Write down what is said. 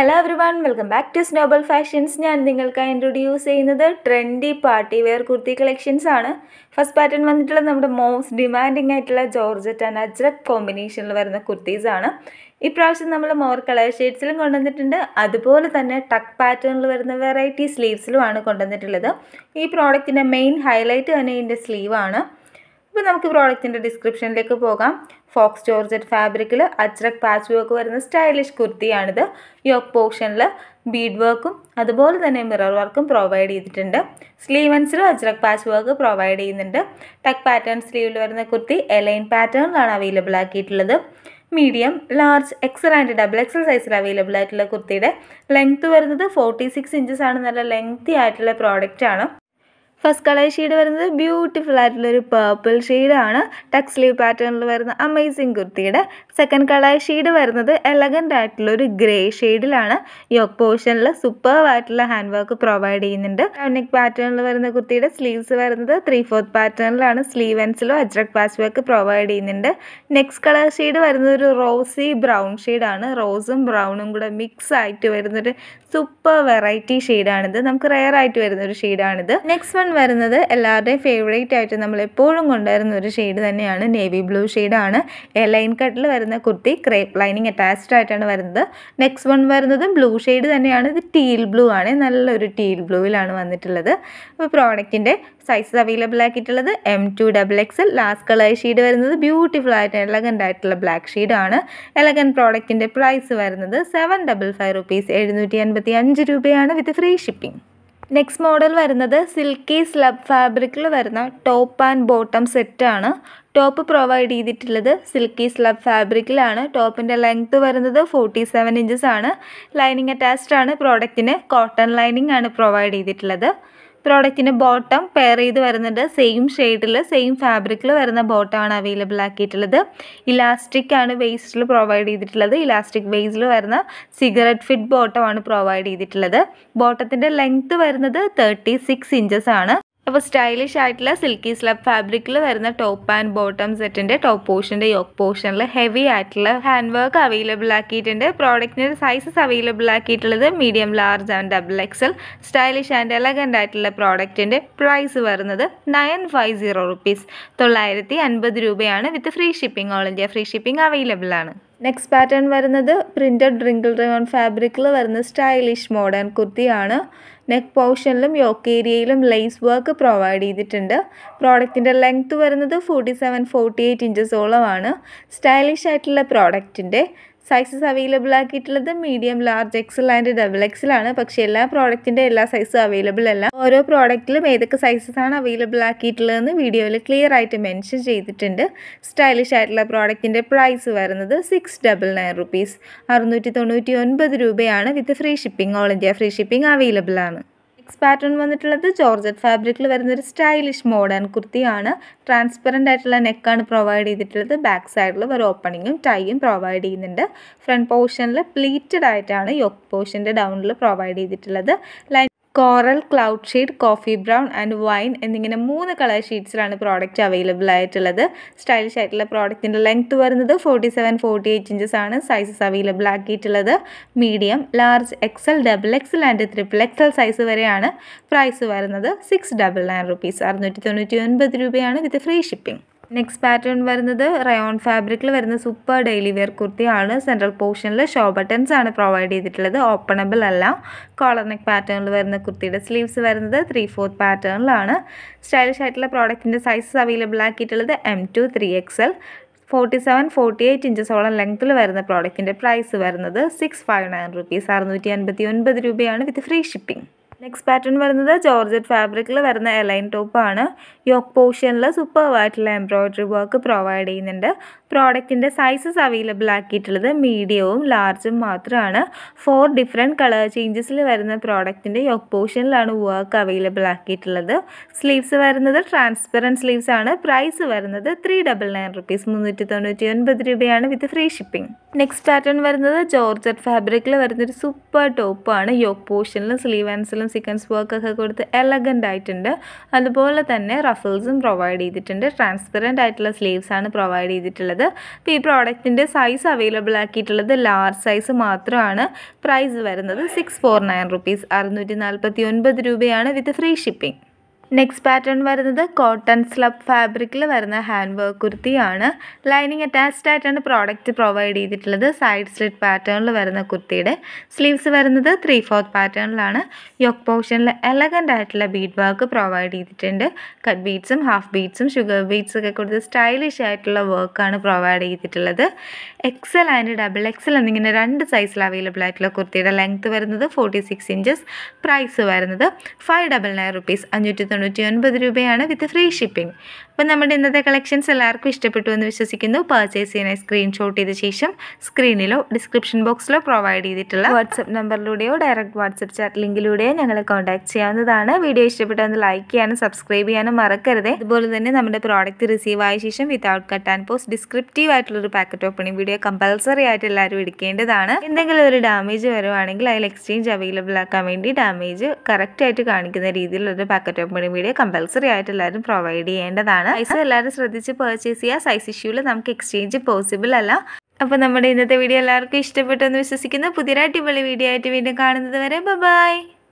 hello everyone welcome back to Snowball fashions ഞാൻ നിങ്ങൾക്കായി introduce ചെയ്യുന്നത് trendy party wear kurti collections ആണ് first pattern വന്നിട്ടുള്ളത് നമ്മുടെ മോസ്റ്റ് ഡിമാൻഡിങ് ആയിട്ടുള്ള ജോർജറ്റ് ആൻഡ് അജ്രക് കോമ്പിനേഷനിൽ വരുന്ന കുർത്തീസ് ആണ് ഇപ്രാവശ്യം നമ്മൾ മോർ കളർ ഷെയ്ഡ്സിലും കൊണ്ടുവന്നിട്ടുണ്ട് അതുപോലെ തന്നെ ടക്ക് പാറ്റേണിൽ വരുന്ന വെറൈറ്റി സ്ലീവ്സിലുമാണ് കൊണ്ടുവന്നിട്ടുള്ളത് ഈ പ്രോഡക്റ്റിൻ്റെ മെയിൻ ഹൈലൈറ്റ് തന്നെ ഇതിൻ്റെ സ്ലീവാണ് ഇപ്പോൾ നമുക്ക് പ്രോഡക്റ്റിൻ്റെ ഡിസ്ക്രിപ്ഷനിലേക്ക് പോകാം ഫോക്സ് ജോർജറ്റ് ഫാബ്രിക്കിൽ അജ്രക് പാച്ച് വർക്ക് വരുന്ന സ്റ്റൈലിഷ് കുർത്തിയാണിത് യോക്ക് പോർഷനിൽ ബീഡ് വർക്കും അതുപോലെ തന്നെ മിറർ വർക്കും പ്രൊവൈഡ് ചെയ്തിട്ടുണ്ട് സ്ലീവൻസിലും അജ്രക് പാച്ച് വർക്ക് പ്രൊവൈഡ് ചെയ്യുന്നുണ്ട് ടക്ക് പാറ്റേൺ സ്ലീവിൽ വരുന്ന കുർത്തി എലൈൻ പാറ്റേണിലാണ് അവൈലബിൾ ആക്കിയിട്ടുള്ളത് medium large XL and double XL സൈസിൽ അവൈലബിൾ ആയിട്ടുള്ള കുർത്തിയുടെ ലെങ്ത്ത് വരുന്നത് ഫോർട്ടി സിക്സ് ഇഞ്ചസ് ആണ് നല്ല ലെങ്തി ആയിട്ടുള്ള പ്രോഡക്റ്റ് ആണ് ഫസ്റ്റ് കളർ ഷെയ്ഡ് വരുന്നത് ബ്യൂട്ടിഫുൾ ആയിട്ടുള്ളൊരു പേർപ്പിൾ ഷെയ്ഡാണ് ടക്ക് സ്ലീവ് പാറ്റേണിൽ വരുന്ന അമേസിങ് കുർത്തിയുടെ സെക്കൻഡ് കളർ ഷെയ്ഡ് വരുന്നത് എലഗൻ്റ് ആയിട്ടുള്ളൊരു ഗ്രേ ഷെയ്ഡിലാണ് യോക്ക് പോർഷനിൽ സൂപ്പർ ആയിട്ടുള്ള ഹാൻഡ് വർക്ക് പ്രൊവൈഡ് ചെയ്യുന്നുണ്ട് നെക്ക് പാറ്റേണിൽ വരുന്ന കുർത്തിയുടെ സ്ലീവ്സ് വരുന്നത് ത്രീ ഫോർത്ത് പാറ്റേണിലാണ് സ്ലീവ് എൻസിലോ അജ്രക് പാച്ച് വർക്ക് പ്രൊവൈഡ് ചെയ്യുന്നുണ്ട് നെക്സ്റ്റ് കളർ ഷെയ്ഡ് വരുന്നത് ഒരു റോസി ബ്രൗൺ ഷെയ്ഡാണ് റോസും ബ്രൗണും കൂടെ മിക്സ് ആയിട്ട് വരുന്നൊരു സൂപ്പർ വെറൈറ്റി ഷെയ്ഡാണിത് നമുക്ക് റെയർ ആയിട്ട് വരുന്ന ഒരു ഷെയ്ഡാണിത് നെക്സ്റ്റ് വൺ വരുന്നത് എല്ലാവരുടെയും ഫേവറേറ്റ് ആയിട്ട് നമ്മൾ എപ്പോഴും കൊണ്ടുവരുന്ന ഒരു ഷെയ്ഡ് തന്നെയാണ് നേവി ബ്ലൂ ഷെയ്ഡാണ് ലൈൻ കട്ടിൽ വരുന്ന കുർത്തി ക്രേപ്പ് ലൈനിങ് അറ്റാച്ച്ഡ് ആയിട്ടാണ് വരുന്നത് നെക്സ്റ്റ് വൺ വരുന്നത് ബ്ലൂ ഷെയ്ഡ് തന്നെയാണ് ഇത് ടീൽ ബ്ലൂ ആണ് നല്ലൊരു ടീൽ ബ്ലൂവിലാണ് വന്നിട്ടുള്ളത് അപ്പോൾ പ്രോഡക്റ്റിൻ്റെ സൈസസ് അവൈലബിൾ ആക്കിയിട്ടുള്ളത് M to double XL last colour shade വരുന്നത് ബ്യൂട്ടിഫുൾ ആയിട്ട് എലഗൻ്റ് ആയിട്ടുള്ള ബ്ലാക്ക് ഷെയ്ഡാണ് എലഗൻ പ്രോഡക്റ്റിൻ്റെ പ്രൈസ് വരുന്നത് സെവൻ ഡബിൾ ഫൈവ് റുപ്പീസ് എഴുന്നൂറ്റി അൻപത്തി അഞ്ച് രൂപയാണ് with free shipping next model വരുന്നത് സിൽക്കി സ്ലബ് ഫാബ്രിക്കിൽ വരുന്ന ടോപ്പ് ആൻഡ് ബോട്ടം സെറ്റാണ് ടോപ്പ് പ്രൊവൈഡ് ചെയ്തിട്ടുള്ളത് സിൽക്കി സ്ലബ് ഫാബ്രിക്കിലാണ് ടോപ്പിൻ്റെ ലെങ്ത്ത് വരുന്നത് ഫോർട്ടി സെവൻ ഇഞ്ചസ് ആണ് ലൈനിങ് അറ്റാച്ച്ഡ് ആണ് പ്രോഡക്റ്റിന് കോട്ടൺ ലൈനിങ് ആണ് പ്രൊവൈഡ് ചെയ്തിട്ടുള്ളത് പ്രോഡക്റ്റിന് ബോട്ടം പെയർ ചെയ്ത് വരുന്നുണ്ട് സെയിം ഷെയ്ഡിൽ സെയിം ഫാബ്രിക്കിൽ വരുന്ന ബോട്ടമാണ് അവൈലബിൾ ആക്കിയിട്ടുള്ളത് ഇലാസ്റ്റിക് ആണ് വേസ്റ്റിൽ പ്രൊവൈഡ് ചെയ്തിട്ടുള്ളത് ഇലാസ്റ്റിക് ബേസിൽ വരുന്ന സിഗരറ്റ് ഫിറ്റ് ബോട്ടമാണ് പ്രൊവൈഡ് ചെയ്തിട്ടുള്ളത് ബോട്ടത്തിൻ്റെ ലെങ്ത്ത് വരുന്നത് തേർട്ടി സിക്സ് ഇഞ്ചസ് ആണ് അപ്പോൾ സ്റ്റൈലിഷ് ആയിട്ടുള്ള സിൽക്കി സ്ലബ് ഫാബ്രിക്കിൽ വരുന്ന ടോപ്പ് ആൻഡ് ബോട്ടം സെറ്റിൻ്റെ ടോപ്പ് പോർഷൻ്റെ യോക്ക് പോർഷനിൽ ഹെവി ആയിട്ടുള്ള ഹാൻഡ് വർക്ക് അവൈലബിൾ ആക്കിയിട്ടുണ്ട് പ്രോഡക്റ്റിൻ്റെ സൈസസ് അവൈലബിൾ ആക്കിയിട്ടുള്ളത് medium large and double XL stylish and elegant ആയിട്ടുള്ള പ്രോഡക്റ്റിൻ്റെ പ്രൈസ് വരുന്നത് നയൻ ഫൈവ് സീറോ റുപ്പീസ് തൊള്ളായിരത്തി അൻപത് രൂപയാണ് with free shipping all India free shipping available ആണ് നെക്സ്റ്റ് പാറ്റേൺ വരുന്നത് പ്രിൻറ്റഡ് ഡ്രിങ്കിൾ റയോൺ ഫാബ്രിക്കിൽ വരുന്ന സ്റ്റൈലിഷ് മോഡേൺ കുർത്തിയാണ് നെക്ക് പോർഷനിലും യോക്ക് ഏരിയയിലും ലേസ് വർക്ക് പ്രൊവൈഡ് ചെയ്തിട്ടുണ്ട് പ്രോഡക്റ്റിൻ്റെ ലെങ്ത്ത് വരുന്നത് ഫോർട്ടി സെവൻ ഫോർട്ടി എയ്റ്റ് ഇഞ്ചസോളമാണ് സ്റ്റൈലിഷ് ആയിട്ടുള്ള പ്രോഡക്റ്റിൻ്റെ സൈസസ് അവൈലബിൾ ആക്കിയിട്ടുള്ളത് medium large XL and double XL ആണ് പക്ഷേ എല്ലാ പ്രോഡക്റ്റിൻ്റെ എല്ലാ സൈസും അവൈലബിൾ അല്ല ഓരോ പ്രോഡക്റ്റിലും ഏതൊക്കെ സൈസസ് ആണ് അവൈലബിൾ ആക്കിയിട്ടുള്ളതെന്ന് വീഡിയോയിൽ ക്ലിയർ ആയിട്ട് മെൻഷൻ ചെയ്തിട്ടുണ്ട് സ്റ്റൈലിഷ് ആയിട്ടുള്ള പ്രോഡക്റ്റിൻ്റെ പ്രൈസ് വരുന്നത് സിക്സ് ഡബിൾ നയൻ റുപ്പീസ് അറുന്നൂറ്റി തൊണ്ണൂറ്റി ഒൻപത് രൂപയാണ് with free shipping all India free shipping available ആണ് നെക്സ്റ്റ് പാറ്റേൺ വന്നിട്ടുള്ളത് ജോർജറ്റ് ഫാബ്രിക്കിൽ വരുന്ന ഒരു സ്റ്റൈലിഷ് മോഡേൺ കുർത്തിയാണ് ട്രാൻസ്പെറൻ്റ് ആയിട്ടുള്ള നെക്കാണ് പ്രൊവൈഡ് ചെയ്തിട്ടുള്ളത് ബാക്ക് സൈഡിൽ ഒരു ഓപ്പണിങ്ങും ടൈയും പ്രൊവൈഡ് ചെയ്യുന്നുണ്ട് ഫ്രണ്ട് പോർഷനിൽ പ്ലീറ്റഡ് ആയിട്ടാണ് യോക്ക് പോർഷൻ്റെ ഡൗണിൽ പ്രൊവൈഡ് ചെയ്തിട്ടുള്ളത് lime coral cloud shade coffee brown and wine എന്നിങ്ങനെ മൂന്ന് കളർ ഷീറ്റ്സിലാണ് പ്രോഡക്റ്റ് അവൈലബിൾ ആയിട്ടുള്ളത് സ്റ്റൈലിഷ് ആയിട്ടുള്ള പ്രോഡക്റ്റിൻ്റെ ലെങ്ത്ത് വരുന്നത് forty seven forty eight inches ആണ് സൈസസ് അവൈലബിൾ ആക്കിയിട്ടുള്ളത് medium large XL double XL and triple XL size വരെയാണ് പ്രൈസ് വരുന്നത് സിക്സ് ഡബിൾ നയൻ റുപ്പീസ് അറുന്നൂറ്റി തൊണ്ണൂറ്റി ഒൻപത് രൂപയാണ് with free shipping next pattern വരുന്നത് റയോൺ ഫാബ്രിക്കിൽ വരുന്ന സൂപ്പർ ഡെയിലി വെയർ കുർത്തിയാണ് സെൻട്രൽ പോർഷനിൽ ഷോ ബട്ടൺസ് ആണ് പ്രൊവൈഡ് ചെയ്തിട്ടുള്ളത് ഓപ്പണബിൾ അല്ല കോളർ നെക്ക് പാറ്റേണിൽ വരുന്ന കുർത്തിയുടെ സ്ലീവ്സ് വരുന്നത് ത്രീ ഫോർത്ത് പാറ്റേണിലാണ് സ്റ്റൈലിഷ് ആയിട്ടുള്ള പ്രോഡക്റ്റിൻ്റെ സൈസസ് അവൈലബിൾ ആക്കിയിട്ടുള്ളത് M to three XL forty seven forty eight ഇഞ്ചസോളം ലെങ്ത്തിൽ വരുന്ന പ്രോഡക്റ്റിൻ്റെ പ്രൈസ് വരുന്നത് സിക്സ് ഫൈവ് നയൻ റുപ്പീസ് അറുന്നൂറ്റി അൻപത്തി ഒൻപത് രൂപയാണ് with free shipping next pattern വരുന്നത് ജോർജറ്റ് ഫാബ്രിക്കിൽ വരുന്ന എലൈൻ ടോപ്പാണ് യോക്ക് പോർഷനിൽ സൂപ്പർ ആയിട്ടുള്ള എംബ്രോയ്ഡറി വർക്ക് പ്രൊവൈഡ് ചെയ്യുന്നുണ്ട് പ്രോഡക്റ്റിൻ്റെ സൈസസ് അവൈലബിൾ ആക്കിയിട്ടുള്ളത് മീഡിയവും ലാർജും മാത്രമാണ് ഫോർ ഡിഫറെൻറ്റ് കളർ ചേഞ്ചസിൽ വരുന്ന പ്രോഡക്റ്റിൻ്റെ യോക്ക് പോർഷനിലാണ് വർക്ക് അവൈലബിൾ ആക്കിയിട്ടുള്ളത് സ്ലീവ്സ് വരുന്നത് ട്രാൻസ്പെറൻറ്റ് സ്ലീവ്സ് ആണ് പ്രൈസ് വരുന്നത് ത്രീ ഡബിൾ നയൻ റുപ്പീസ് മുന്നൂറ്റി തൊണ്ണൂറ്റി ഒൻപത് രൂപയാണ് with free shipping next pattern വരുന്നത് ജോർജറ്റ് ഫാബ്രിക്കിൽ വരുന്നൊരു സൂപ്പർ ടോപ്പാണ് യോക്ക് പോർഷനിലും സ്ലീവ് ആൻസിലും സീക്വൻസ് വർക്കൊക്കെ കൊടുത്ത് എലഗൻ്റ് ആയിട്ടുണ്ട് അതുപോലെ തന്നെ റഫിൾസും പ്രൊവൈഡ് ചെയ്തിട്ടുണ്ട് ട്രാൻസ്പെറൻ്റ് ആയിട്ടുള്ള സ്ലീവ്സ് ആണ് പ്രൊവൈഡ് ചെയ്തിട്ടുള്ളത് അപ്പോൾ ഈ പ്രോഡക്റ്റിൻ്റെ സൈസ് അവൈലബിൾ ആക്കിയിട്ടുള്ളത് ലാർജ് സൈസ് മാത്രമാണ് പ്രൈസ് വരുന്നത് സിക്സ് ഫോർ നയൻ റുപ്പീസ് അറുന്നൂറ്റി നാൽപ്പത്തി ഒൻപത് രൂപയാണ് with free shipping next pattern വരുന്നത് കോട്ടൺ സ്ലബ് ഫാബ്രിക്കിൽ വരുന്ന ഹാൻഡ് വർക്ക് കുർത്തിയാണ് ലൈനിങ് അറ്റാച്ച്ഡ് ആയിട്ടാണ് പ്രോഡക്റ്റ് പ്രൊവൈഡ് ചെയ്തിട്ടുള്ളത് സൈഡ് സ്ലിറ്റ് പാറ്റേണിൽ വരുന്ന കുർത്തിയുടെ സ്ലീവ്സ് വരുന്നത് ത്രീ ഫോർത്ത് പാറ്റേണിലാണ് യോക്ക് പോർഷനിൽ എലഗൻ്റ് ആയിട്ടുള്ള ബീഡ് വർക്ക് പ്രൊവൈഡ് ചെയ്തിട്ടുണ്ട് കട്ട് ബീഡ്സും ഹാഫ് ബീഡ്സും ഷുഗർ ബീഡ്സ് ഒക്കെ കൊടുത്ത് സ്റ്റൈലിഷ് ആയിട്ടുള്ള വർക്കാണ് പ്രൊവൈഡ് ചെയ്തിട്ടുള്ളത് എക്സൽ ആൻഡ് ഡബിൾ എക്സൽ എന്നിങ്ങനെ രണ്ട് സൈസിൽ അവൈലബിൾ ആയിട്ടുള്ള കുർത്തിയുടെ ലെങ്ത് വരുന്നത് ഫോർട്ടി സിക്സ് ഇഞ്ചസ് പ്രൈസ് വരുന്നത് ഫൈവ് ഡബിൾ നയൻ റുപ്പീസ് അഞ്ഞൂറ്റി തൊണ്ണൂറ്റി ഒൻപത് രൂപയാണ് വിത്ത് ഫ്രീ ഷിപ്പിംഗ് അപ്പോൾ നമ്മുടെ ഇന്നത്തെ കളക്ഷൻസ് എല്ലാവർക്കും ഇഷ്ടപ്പെട്ടു എന്ന് വിശ്വസിക്കുന്നു പർച്ചേസ് ചെയ്യാനായി സ്ക്രീൻഷോട്ട് ചെയ്ത ശേഷം സ്ക്രീനിലോ ഡിസ്ക്രിപ്ഷൻ ബോക്സിലോ പ്രൊവൈഡ് ചെയ്തിട്ടുള്ള വാട്സപ്പ് നമ്പറിലൂടെയോ ഡയറക്റ്റ് വാട്സപ്പ് ചാറ്റ് ലിങ്കിലൂടെയോ ഞങ്ങളെ കോൺടാക്ട് ചെയ്യാവുന്നതാണ് വീഡിയോ ഇഷ്ടപ്പെട്ടെന്ന് ലൈക്ക് ചെയ്യാനും സബ്സ്ക്രൈബ് ചെയ്യാനും മറക്കരുത് അതുപോലെ തന്നെ നമ്മുടെ പ്രോഡക്റ്റ് റിസീവ് ആയ ശേഷം without cut and post descriptive ആയിട്ടുള്ളൊരു പാക്കറ്റ് ഓപ്പണിംഗ് വീഡിയോ കമ്പൽസറി ആയിട്ട് എല്ലാവരും എടുക്കേണ്ടതാണ് എന്തെങ്കിലും ഒരു ഡാമേജ് വരുവാണെങ്കിൽ അതിൽ എക്സ്ചേഞ്ച് അവൈലബിൾ ആക്കാൻ വേണ്ടി ഡാമേജ് കറക്റ്റ് ആയിട്ട് കാണിക്കുന്ന രീതിയിലൊരു പാക്കറ്റ് ഓപ്പണിംഗ് വീഡിയോ കമ്പൽസറി ആയിട്ട് എല്ലാവരും പ്രൊവൈഡ് ചെയ്യേണ്ടതാണ് സൈസ് എല്ലാവരും ശ്രദ്ധിച്ച് പർച്ചേസ് ചെയ്യുക സൈസ് ഇഷ്യൂവിൽ നമുക്ക് എക്സ്ചേഞ്ച് പോസിബിൾ അല്ല അപ്പോൾ നമ്മുടെ ഇന്നത്തെ വീഡിയോ എല്ലാവർക്കും ഇഷ്ടപ്പെട്ടു എന്ന് വിശ്വസിക്കുന്നു പുതിയൊരു അടിപൊളി വീഡിയോ ആയിട്ട് വീണ്ടും കാണുന്നത് വരെ ബൈ